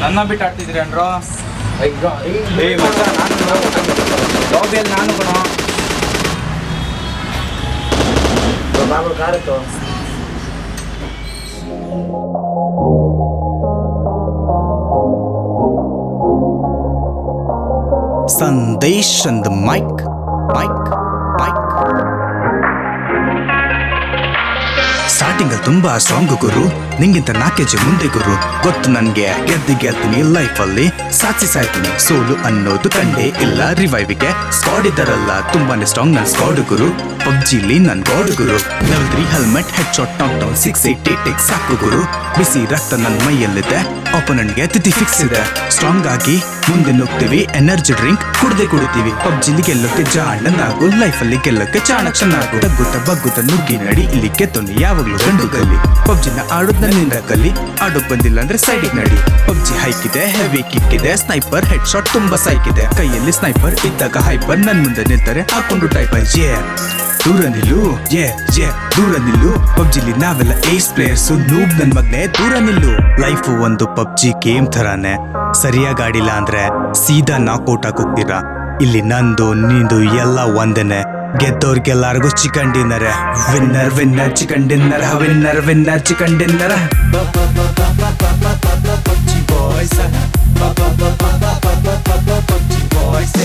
ನನ್ನ ಬಿಟ್ಟು ಆಡ್ತಿದ್ರಿ ಅನ್ರೋ ಏ ಮಚ್ಚ ನಾನು ಲಾಬಿಯಲ್ಲಿ ನಾನು ಕಣೋ ಬಾಬು ಕಾರುತ್ತೋ ಸಂದೇಶ್ ಅಂದ್ ಮೈಕ್ ಮೈಕ್ ಮೈಕ್ ಸ್ಟಾರ್ಟಿಂಗ್ ಅಲ್ಲಿ ತುಂಬಾ ಸ್ಟ್ರಾಂಗ್ ಗುರು ನಿಂಗಿಂತ ನಾಲ್ಕು ಮುಂದೆ ಗುರು ಗೊತ್ತು ನನ್ಗೆ ಗೆದ್ದು ಗೆಲ್ತೀನಿ ಲೈಫ್ ಅಲ್ಲಿ ಸಾಧಿಸಿ ಸಾಯ್ತೀನಿ ಸೋಲು ಅನ್ನೋದು ಕಂಡೇ ಇಲ್ಲ ರಿವೈವಿಗೆ ಸ್ಕಾಡ್ ಇದ್ದಾರಲ್ಲ ತುಂಬಾನೇ ಸ್ಟ್ರಾಂಗ್ ನನ್ ಸ್ಕಾಡ್ ಗುರು ಪಬ್ಜಿಲಿ ನನ್ ಗಾಡ್ ಗುರು level three helmet head shot knock down six eight eight ಸಾಕು ಗುರು ಬಿಸಿ ರಕ್ತ ನನ್ನ ಮೈಯಲ್ಲಿದೆ ಒಪೋನೆಂಟ್ಗೆ ತಿಥಿ ಫಿಕ್ಸ್ ಇದೆ ಸ್ಟ್ರಾಂಗ್ ಆಗಿ ಮುಂದೆ ನುಗ್ತೀವಿ ಎನರ್ಜಿ ಡ್ರಿಂಕ್ ಕುಡ್ದೆ ಕುಡಿತೀವಿ ಪಬ್ಜಿಲಿ ಗೆಲ್ಲೋಕೆ ಜಾಣನಾಗು ಲೈಫ್ ಅಲ್ಲಿ ಗೆಲ್ಲೋಕೆ ಚಾಣಕ್ಷನಾಗು ತಗ್ಗುತ್ತ ಬಗ್ಗುತ್ತ ನುಗ್ಗಿ ನಡಿ ಇಲ್ಲಿ ಕೆತ್ತೊಂದು ಯಾವಾಗ್ಲೂ ಗಂಡು ಗಲ್ಲಿ ಪಬ್ಜಿನ ಆಡೋದ್ ನನ್ನಿಂದ ಕಲಿ ಆಡೋಕ್ ಬಂದಿಲ್ಲ ಅಂದ್ರೆ ಸೈಡಿಗೆ ನಡಿ ಪಬ್ಜಿ ಹೈಕ್ ಇದೆ ಹೆವಿ ಕಿಕ್ ಇದೆ ಸ್ನೈಪರ್ ಹೆಡ್ ಶಾಟ್ ತುಂಬಾ ಸೈಕ್ ಇದೆ ಕೈಯಲ್ಲಿ ಸ್ನೈಪರ್ ಇದ್ದಾಗ ಹೈಪರ್ ನನ್ ಮುಂದೆ ನಿಲ್ತಾರೆ ಹಾಕೊಂಡು ಟೈಪರ್ ಜೇ ದೂರ ನಿಲ್ಲು ಜೇ ಜೇ ದೂರ ನಿಲ್ಲು ಪಬ್ಜಿಲಿ ನಾವೆಲ್ಲ ಏಸ್ ಪ್ಲೇಯರ್ಸ್ ನೂಬ್ ನನ್ ಮಗ್ನೆ ದೂರ ನಿಲ್ಲು ಲೈಫ್ ಒಂದು ಪಬ್ಜಿ ಗೇಮ್ ತರಾನೇ ಸರಿಯಾಗಿ ಆಡಿಲ್ಲ ಅಂದ್ರೆ ಸೀದಾ ನಾಕೌಟ್ ಹೋಗ್ತೀರಾ ಇಲ್ಲಿ ನಂದು ನಿಂದು ಎಲ್ಲ ಒಂದೇನೆ ಗೆದ್ದವ್ರಿಗೆಲ್ಲರಿಗೂ chicken dinner winner winner chicken dinner winner winner chicken dinner PUBG boys PUBG boys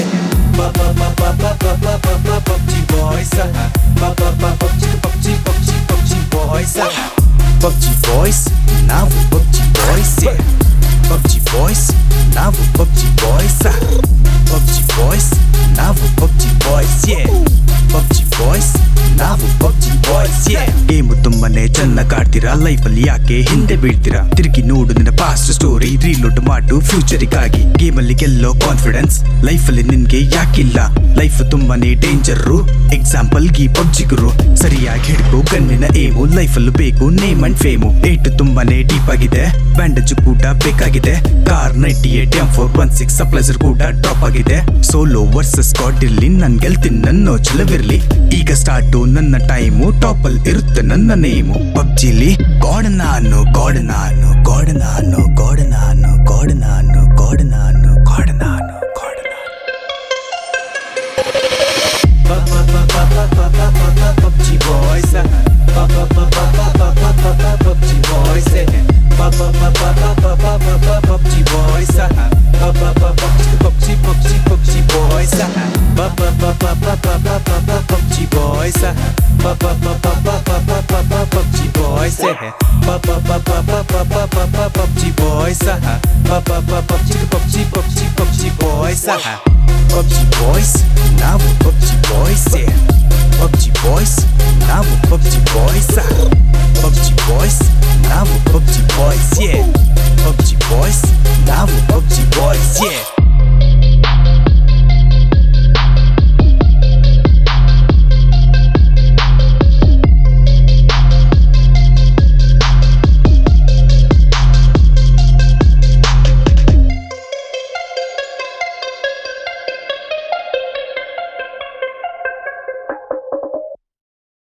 PUBG boys PUBG PUBG PUBG PUBG boys PUBG boys ನಾವು ಪಬ್ಜಿ ಬಾಯ್ಸ್ ಪಬ್ಜಿ ಬಾಯ್ಸ್ ನಾವು ಪಬ್ಜಿ ಬಾಯ್ಸ್ ಪಬ್ಜಿ ಬಾಯ್ಸ್ ನಾವು PUBG boys PUBG boys ನಾವು PUBG boys game ತುಂಬಾನೇ ಚೆನ್ನಾಗಿ ಆಡ್ತೀರಾ life ಅಲ್ಲಿ ಯಾಕೆ ಹಿಂದೆ ಬೀಳ್ತೀರಾ ತಿರುಗಿ ನೋಡು ನಿನ್ನ ಪಾಸ್ಟ್ ಸ್ಟೋರಿ ರೀಲೋಡ್ ಮಾಡು ಫ್ಯೂಚರಿಗಾಗಿ ಗೇಮ್ ಅಲ್ಲಿ ಗೆಲ್ಲೋ ಕಾನ್ಫಿಡೆನ್ಸ್ ಲೈಫ್ ಅಲ್ಲಿ ನಿನ್ಗೆ ಯಾಕಿಲ್ಲ ಲೈಫ್ ತುಂಬಾನೇ ಡೇಂಜರ್ ಎಕ್ಸಾಂಪಲ್ ಗಿ ಪಬ್ಜಿ ಗುರು ಸರಿಯಾಗಿ ಹಿಡ್ಕೋ ಗಣ್ಣಿನ ಏಮು ಲೈಫ್ ಅಲ್ಲೂ ಬೇಕು ನೇಮ್ ಅಂಡ್ ಫೇಮು ಏಟ್ ತುಂಬಾನೇ ಡೀಪ್ ಆಗಿದೆ ಬ್ಯಾಂಡೇಜ್ ಕೂಡ ಬೇಕಾಗಿದೆ Kar ninety eight M four one six suppressor ಕೂಡ ಡ್ರಾಪ್ ಆಗಿದೆ ಸೋಲೋ ವರ್ಸಸ್ ಸ್ಕಾಡ್ ಇರ್ಲಿ ನನ್ ಗೆಲ್ತೀನಿ ನನ್ನ ಚಲವಿರ್ಲಿ ಈಗ ಸ್ಟಾರ್ಟು ನನ್ನ ಟೈಮು ಟಾಪ್ ಅಲ್ಲಿ ಇರುತ್ತೆ ನನ್ನ ನೇಮು ಪಬ್ಜಿಲಿ ಗಾಡ್ ನಾನು ಗಾಡ್ ನಾನು ಗಾಡ್ ನಾನು ಗಾಡ್ ನಾನು ಗಾಡ್ ನಾನು ಗಾಡ್ ನಾನು ಗಾಡ್ ನಾನು ಗಾಡ್ ನಾನು PUBG boys PUBG boys PUBG boys PUBG PUBG PUBG boys PUBG boys PUBG boys PUBG boys PUBG PUBG PUBG PUBG boys PUBG boys ನಾವು PUBG boys PUBG boys ನಾವು PUBG boys PUBG boys ನಾವು PUBG boys yeah PUBG boys ನಾವು PUBG boys yeah